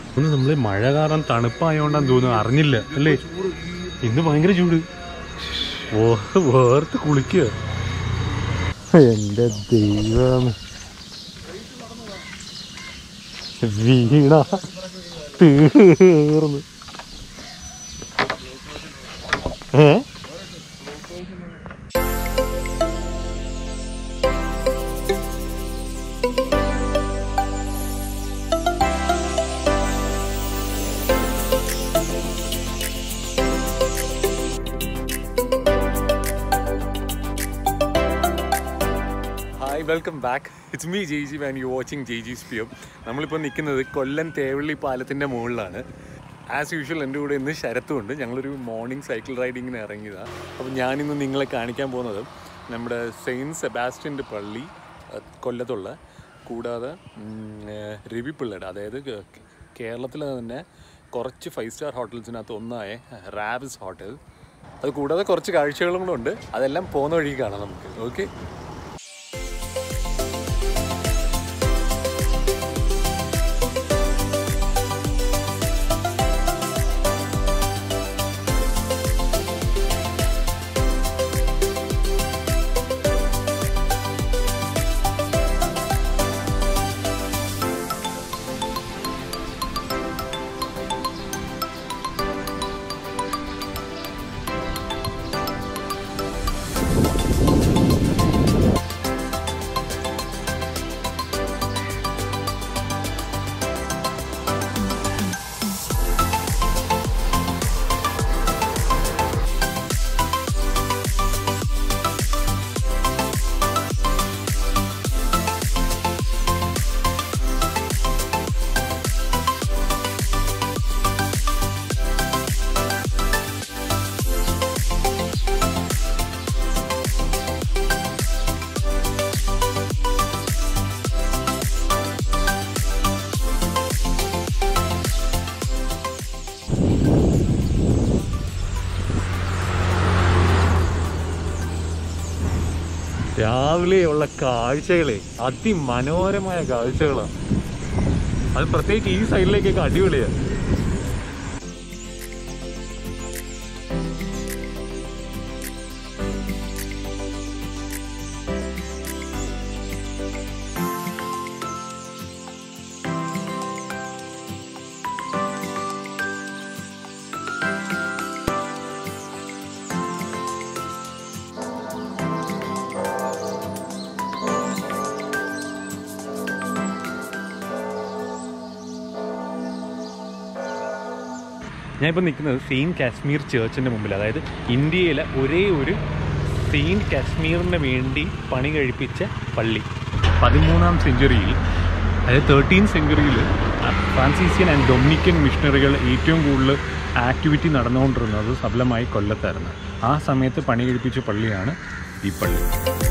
ഒന്ന് നമ്മൾ മഴ കാരണം തണുപ്പായോണ്ടാന്ന് തോന്നുന്നു അറിഞ്ഞില്ല അല്ലേ ഇന്ന് ഭയങ്കര ചൂട് ഓ വേർത്ത് കുളിക്കുക എന്റെ ദൈവം വീണ തീർന്ന് ഏ hi welcome back it's me J G and you watching J G സ്പിയം നമ്മളിപ്പോൾ നിൽക്കുന്നത് കൊല്ലം തേവള്ളി പാലത്തിൻ്റെ മുകളിലാണ് ആസ് യൂഷ്വൽ എൻ്റെ കൂടെ ഇന്ന് ശരത്തുമുണ്ട് ഞങ്ങളൊരു മോർണിംഗ് സൈക്കിൾ റൈഡിങ്ങിന് ഇറങ്ങിയതാണ് അപ്പോൾ ഞാനിന്ന് നിങ്ങളെ കാണിക്കാൻ പോകുന്നത് നമ്മുടെ സെയിൻറ്റ് സെബാസ്റ്റ്യൻ്റെ പള്ളി അഹ് കൊല്ലത്തുള്ള കൂടാതെ ഉം, ഏഹ്, രവിപിള്ളയുടെ അതായത് കേ- കേരളത്തിലെ തന്നെ കുറച്ച് ഫൈവ് സ്റ്റാർ ഹോട്ടൽസിനകത്ത് ഒന്നായ റാബ്സ് ഹോട്ടൽ അത് കൂടാതെ കുറച്ച് കാഴ്ചകളും കൂടെ ഉണ്ട് അതെല്ലാം പോകുന്ന വഴി കാണാം നമുക്ക് ഓക്കെ രാവിലെ ഉള്ള കാഴ്ചകളെ അതിമനോഹരമായ കാഴ്ചകളാണ് അത് പ്രത്യേകിച്ച് ഈ സൈഡിലേക്കൊക്കെ അടിപൊളിയാണ് ഞാനിപ്പോൾ നിൽക്കുന്നത് സെയിൻറ്റ് കാശ്മീർ ചേർച്ചിൻ്റെ മുമ്പിൽ അതായത് ഇന്ത്യയിലെ ഒരേ ഒരു സെയിൻറ്റ് കാശ്മീറിന് വേണ്ടി പണി കഴിപ്പിച്ച പള്ളി പതിമൂന്നാം സെഞ്ചുറിയിൽ അതായത് തേർട്ടീൻ സെഞ്ചുറിയിൽ ഫ്രാൻസിസിയൻ ആൻഡ് ഡൊമിനിക്കൻ മിഷണറികൾ ഏറ്റവും കൂടുതൽ ആക്ടിവിറ്റി നടന്നുകൊണ്ടിരുന്നത് സഫലമായി കൊല്ലത്തായിരുന്നു ആ സമയത്ത് പണി കഴിപ്പിച്ച പള്ളിയാണ് ഈ പള്ളി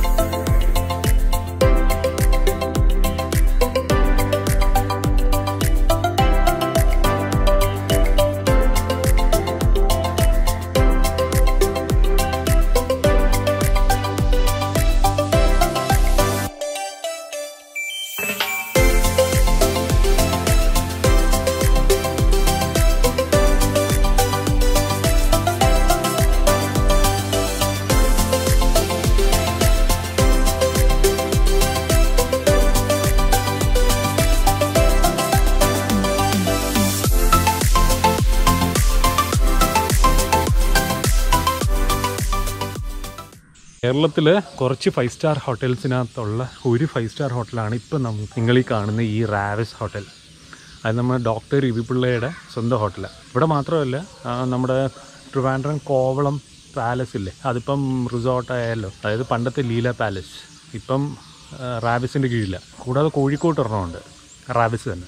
കേരളത്തിൽ കുറച്ച് ഫൈവ് സ്റ്റാർ ഹോട്ടൽസിനകത്തുള്ള ഒരു ഫൈവ് സ്റ്റാർ ഹോട്ടലാണ് ഇപ്പം നമ്മൾ നിങ്ങൾ ഈ കാണുന്ന ഈ റാവസ് ഹോട്ടൽ അത് നമ്മുടെ ഡോക്ടർ രവിപിള്ളയുടെ സ്വന്തം ഹോട്ടലാണ് ഇവിടെ മാത്രമല്ല ആ, നമ്മുടെ ട്രിവാൻഡ്രം കോവളം പാലസ് ഇല്ലേ അതിപ്പം റിസോർട്ടായാലോ അതായത് പണ്ടത്തെ ലീല പാലസ് ഇപ്പം റാബിസിൻ്റെ കീഴിലാണ് കൂടാതെ കോഴിക്കോട്ട് ഒരെണ്ണമുണ്ട് റാബിസ് തന്നെ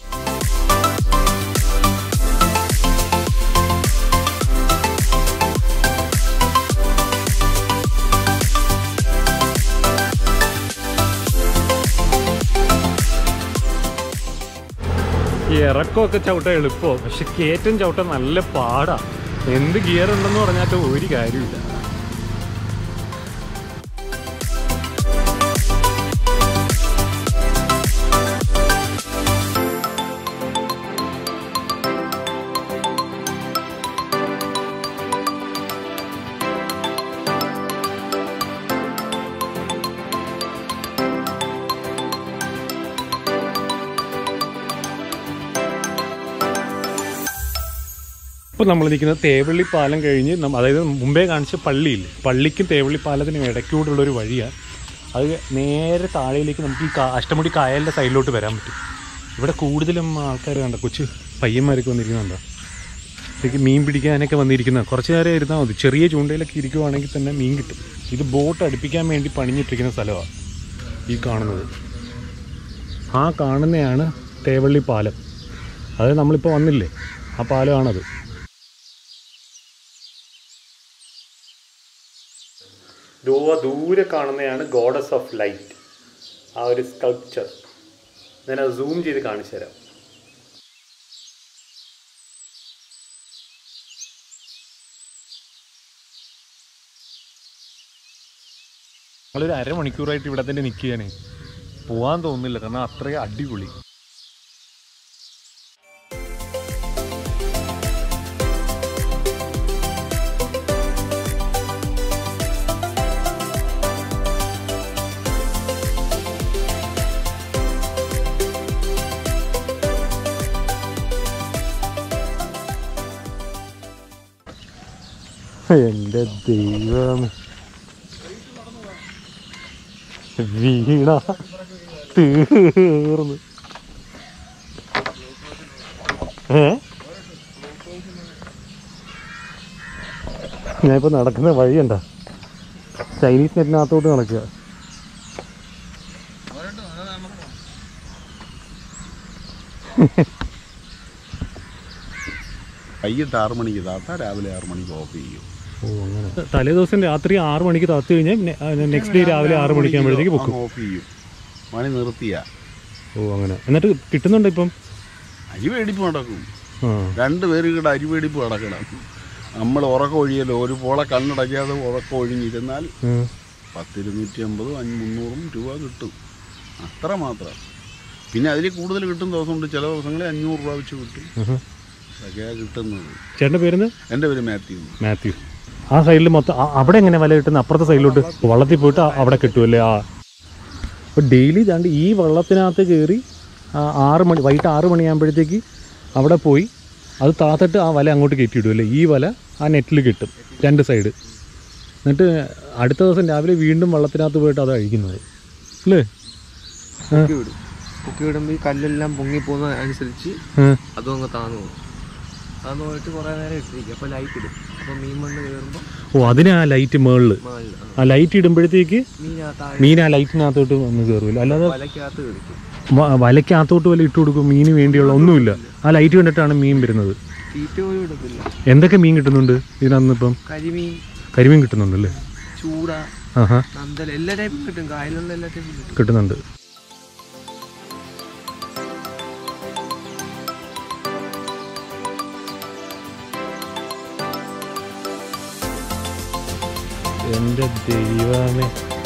ഈ ഇറക്കമൊക്കെ ചവിട്ടാൻ എളുപ്പമോ പക്ഷെ കയറ്റം ചവിട്ടാൻ നല്ല പാടാ എന്ത് ഗിയർ ഉണ്ടെന്ന് പറഞ്ഞാൽ ഒരു കാര്യമില്ല ഇപ്പം നമ്മൾ നിൽക്കുന്നത് തേവള്ളി പാലം കഴിഞ്ഞ് നമ്മ- അതായത് മുമ്പേ കാണിച്ച പള്ളിയില്ലേ പള്ളിക്കും തേവള്ളി പാലത്തിനും ഇടയ്ക്കൂടുള്ള ഒരു വഴിയാണ് അത് നേരെ താഴേലേക്ക് നമുക്ക് ഈ കാ- അഷ്ടമുടി കായലിൻ്റെ സൈഡിലോട്ട് വരാൻ പറ്റും ഇവിടെ കൂടുതലും ആൾക്കാർ കണ്ട കൊച്ചു പയ്യന്മാരൊക്കെ വന്നിരിക്കുന്നുണ്ടോ ഇതൊക്കെ മീൻ പിടിക്കാനൊക്കെ വന്നിരിക്കുന്ന കുറച്ച് നേരം ഇരുന്നാൽ മതി ചെറിയ ചൂണ്ടയിലൊക്കെ ഇരിക്കുവാണെങ്കിൽ തന്നെ മീൻ കിട്ടും ഇത് ബോട്ട് അടുപ്പിക്കാൻ വേണ്ടി പണിഞ്ഞിട്ടിരിക്കുന്ന സ്ഥലമാണ് ഈ കാണുന്നത് ആ കാണുന്നതാണ് തേവള്ളി പാലം അത് നമ്മളിപ്പോൾ വന്നില്ലേ ആ പാലമാണത് ദൂവ ദൂരെ കാണുന്നതാണ് ഗോഡസ് ഓഫ് ലൈറ്റ് ആ ഒരു സ്കൾപ്ചർ ഞാൻ അത് സൂം ചെയ്ത് കാണിച്ചു തരാം നമ്മളൊരു അരമണിക്കൂറായിട്ട് ഇവിടെ തന്നെ നിൽക്കുകയാണ് പോകാൻ തോന്നുന്നില്ല കാരണം അത്രയും അടിപൊളി എൻ്റെ ദൈവം വീണ തീർന്ന് ഏ ഞാനിപ്പോ നടക്കുന്ന വഴിയുണ്ട ചൈനീസ് നെറ്റിനകത്തോട്ട് നടക്കുക വൈകിട്ട് ആറ് മണിക്ക് താത്ത രാവിലെ ആറ് മണിക്ക് ഓഫ് ചെയ്യും ഓ അങ്ങനെ തലേ ദിവസം രാത്രി ആറ് മണിക്ക് താത്തു കഴിഞ്ഞാൽ നെക്സ്റ്റ് ഡേ രാവിലെ ആറ് മണിക്കാകുമ്പോഴത്തേക്ക് പൊക്കും ഓഫ് ചെയ്യും മണി നിർത്തിയ ഓ അങ്ങനെ എന്നിട്ട് കിട്ടുന്നുണ്ടോ ഇപ്പം അരി മേടിപ്പ് നടക്കും ആ രണ്ട് പേരും കൂടെ അരി മേടിപ്പ് നടക്കണം നമ്മൾ ഉറക്കം ഒഴിയല്ലോ ഒരു പോളെ കണ്ണടയ്ക്കാതെ ഉറക്കം ഒഴിഞ്ഞിരുന്നാൽ ഉം. പത്തിരുന്നൂറ്റി അമ്പതും അഞ്ച് മുന്നൂറും രൂപ കിട്ടും അത്ര മാത്രം പിന്നെ അതിൽ കൂടുതൽ കിട്ടും ദിവസമുണ്ട് ചില ദിവസങ്ങളിൽ അഞ്ഞൂറ് രൂപ വെച്ച് കിട്ടും ഉഹും. അതൊക്കെയാണ് കിട്ടുന്നത് ചേട്ടൻ്റെ പേരെന്ന് എൻ്റെ പേര് മാത്യു മാത്യു ആ സൈഡിൽ മൊത്തം ആ- അവിടെ എങ്ങനെ വല കിട്ടുന്ന അപ്പുറത്തെ സൈഡിലോട്ട് വള്ളത്തിൽ പോയിട്ട് ആ- അവിടെ കിട്ടുമല്ലേ ആ അപ്പോൾ ഡെയിലി ദാണ്ട് ഈ വള്ളത്തിനകത്ത് കയറി ആ ആറ് മണി വൈകിട്ട് ആറ് മണിയാകുമ്പോഴത്തേക്ക് അവിടെ പോയി അത് താത്തിട്ട് ആ വല അങ്ങോട്ട് കയറ്റിയിടുമല്ലേ ഈ വല ആ നെറ്റിൽ കിട്ടും രണ്ട് സൈഡ് എന്നിട്ട് അടുത്ത ദിവസം രാവിലെ വീണ്ടും വള്ളത്തിനകത്ത് പോയിട്ട് അത് അഴിക്കുന്നത് അല്ലേ പൊക്കി വിടും പൊക്കി വിടുമ്പോൾ ഈ കല്ലെല്ലാം പൊങ്ങിപ്പോകുന്ന അനുസരിച്ച് ആ. അതും അങ്ങ് താന്നു പോകും താന്നു പോയിട്ട് കുറേ നേരം ഇട്ടിരിക്കും അപ്പോൾ ലൈറ്റ് ഇടും അപ്പോൾ മീൻ മണ്ണ് കയറുമ്പോൾ ഓ അതിന് ആ ലൈറ്റ് മേളിൽ മുകളിൽ ആ ലൈറ്റ് ഇടുമ്പോഴത്തേക്ക് മീൻ ആ താഴെ മീൻ ആ ലൈറ്റിനകത്തോട്ട് വന്ന് കയറുമല്ലോ അല്ലാതെ വലക്കകത്ത് കളിക്കും വ- വലയ്ക്കകത്തോട്ട് വല്ല ഇട്ട് കൊടുക്കും മീന് വേണ്ടിയുള്ള ഒന്നുമില്ല ആ ലൈറ്റ് കണ്ടിട്ടാണ് മീൻ വരുന്നത് തീറ്റ പോലും ഇടത്തില്ല എന്തൊക്കെ മീൻ കിട്ടുന്നുണ്ട് ഇതിനകത്ത് ഇപ്പം കരിമീൻ കരിമീൻ കിട്ടുന്നുണ്ടല്ലേ ചൂട ആഹാ നന്തൽ എല്ലാ ടൈപ്പും കിട്ടും കായലുള്ള എല്ലാ ടൈപ്പും കിട്ടും കിട്ടുന്നുണ്ട് എന്റെ ദൈവമേ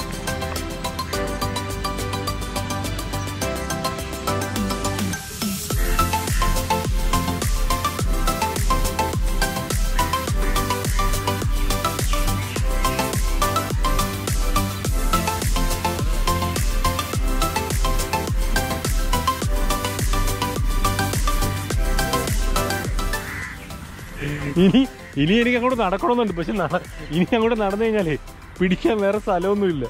ഇനി ഇനി എനിക്ക് അങ്ങോട്ട് നടക്കണമെന്നുണ്ട് പക്ഷെ നട- ഇനി അങ്ങോട്ട് നടന്നു കഴിഞ്ഞാലേ പിടിക്കാൻ വേറെ സ്ഥലമൊന്നുമില്ല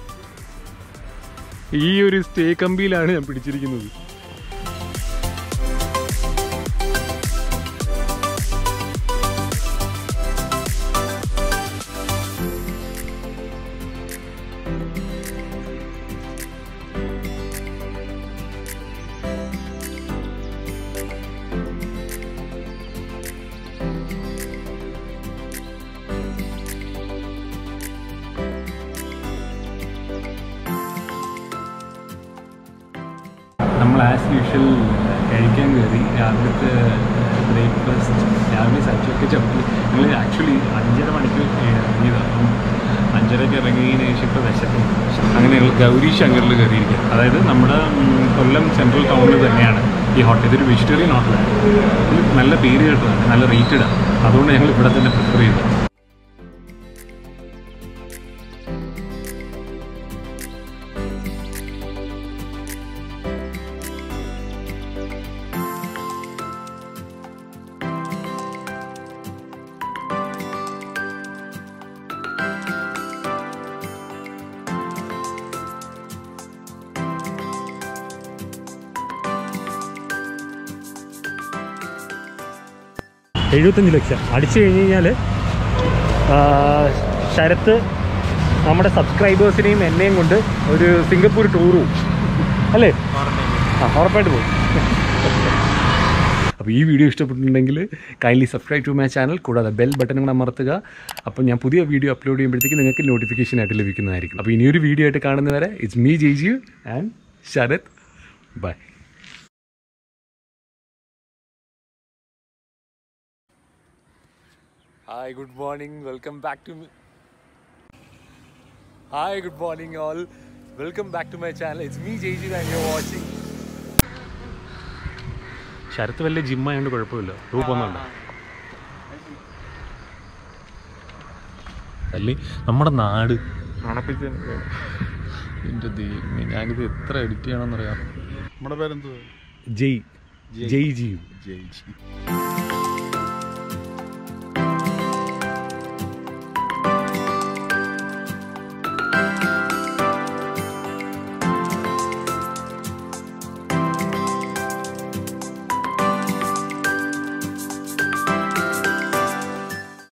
ഈ ഒരു സ്റ്റേ കമ്പിയിലാണ് ഞാൻ പിടിച്ചിരിക്കുന്നത് നമ്മൾ ആസ് യൂഷ്വൽ കഴിക്കാൻ കയറി രാവിലത്തെ ബ്രേക്ക്ഫാസ്റ്റ് രാവിലെ സച്ചൊക്കെ ചപ്പി ഞങ്ങൾ ആക്ച്വലി അഞ്ചര മണിക്ക് ഇറങ്ങിയതാണ് അപ്പം അഞ്ചരയ്ക്ക് ഇറങ്ങിയതിന് ശേഷം ഇപ്പോൾ വിശക്കുന്നു അങ്ങനെ ഞങ്ങൾ ഗൗരി ശങ്കറിൽ കയറിയിരിക്കുക അതായത് നമ്മുടെ ഉം, കൊല്ലം സെൻട്രൽ ടൗണിൽ തന്നെയാണ് ഈ ഹോട്ടൽ ഇതൊരു വെജിറ്റേറിയൻ ഹോട്ടലാണ് ഇത് നല്ല പേര് കേട്ടതാണ് നല്ല റേറ്റഡാണ് അതുകൊണ്ട് ഞങ്ങൾ ഇവിടെ തന്നെ പ്രിഫർ ചെയ്തു എഴുപത്തഞ്ച് ലക്ഷം അടിച്ചു കഴിഞ്ഞ് കഴിഞ്ഞാൽ ശരത്ത് നമ്മുടെ സബ്സ്ക്രൈബേഴ്സിനെയും എന്നെയും കൊണ്ട് ഒരു സിംഗപ്പൂർ ടൂർ പോകും അല്ലേ ആ ഉറപ്പായിട്ട് പോകും അപ്പോൾ ഈ വീഡിയോ ഇഷ്ടപ്പെട്ടിട്ടുണ്ടെങ്കിൽ kindly subscribe to my channel കൂടാതെ ബെൽ ബട്ടൺ കൂടെ അമർത്തുക അപ്പോൾ ഞാൻ പുതിയ വീഡിയോ അപ്ലോഡ് ചെയ്യുമ്പോഴത്തേക്ക് നിങ്ങൾക്ക് നോട്ടിഫിക്കേഷൻ ആയിട്ട് ലഭിക്കുന്നതായിരിക്കും അപ്പോൾ ഇനിയൊരു വീഡിയോ ആയിട്ട് കാണുന്നവരെ it's me Jayju and Sarath bye hi good morning welcome back to hi good morning all welcome back to my channel it's me Jayju and you watching Sarath വലിയ ജിമ്മായതുകൊണ്ട് കുഴപ്പമില്ല രൂപമൊന്നുണ്ട് അല്ലേ നമ്മുടെ നാട് എൻ്റെ ദൈവമേ ഞാനിത് എത്ര എഡിറ്റ് ചെയ്യണമെന്നറിയാം നമ്മുടെ പേരെന്തുവാ ജയ് ജയ് ജിയു ജയിച്ചു